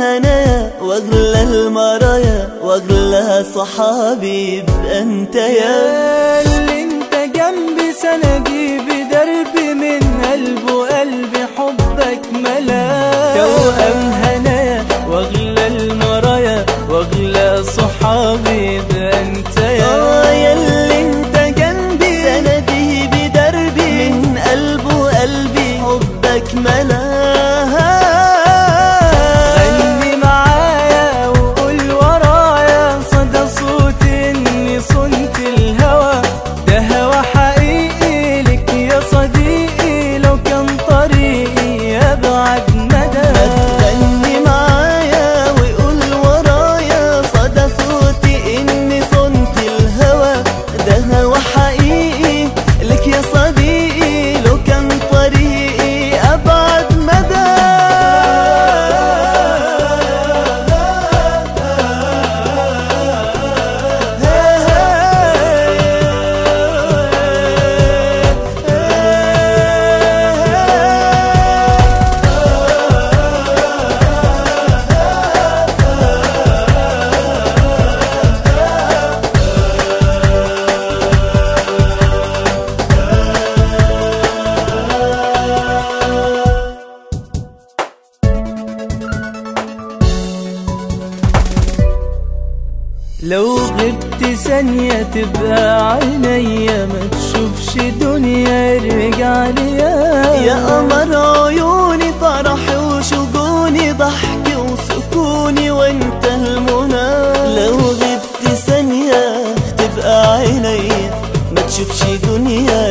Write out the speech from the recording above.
هنايا واغلى المرايا واغلى صحابي يبقى انت يا اللي انت جنبي سندي بدربي من قلب وقلبي حبك ملا توأم هنايا واغلى المرايا واغلى صحابي يبقى انت آه يا يا اللي انت جنبي سندي بدربي من قلب وقلبي حبك ملاها غني معايا وقول ورايا صدى صوتي اني صنت الهوى ده هوى حقيقي لك يا صديقي لو كان طريقي ابعد مدى غني معايا وقول ورايا صدى صوتي اني صنت الهوى ده هوى حقيقي لك يا صديقي لو كان طريقي ابعد مدى لو غبت ثانية تبقى عينيا ما تشوفش دنيا ارجع ليا يا قمر عيوني فرحي وشجوني ضحكي وسكوني وانت المنى لو غبت ثانية تبقى عينيا ما تشوفش دنيا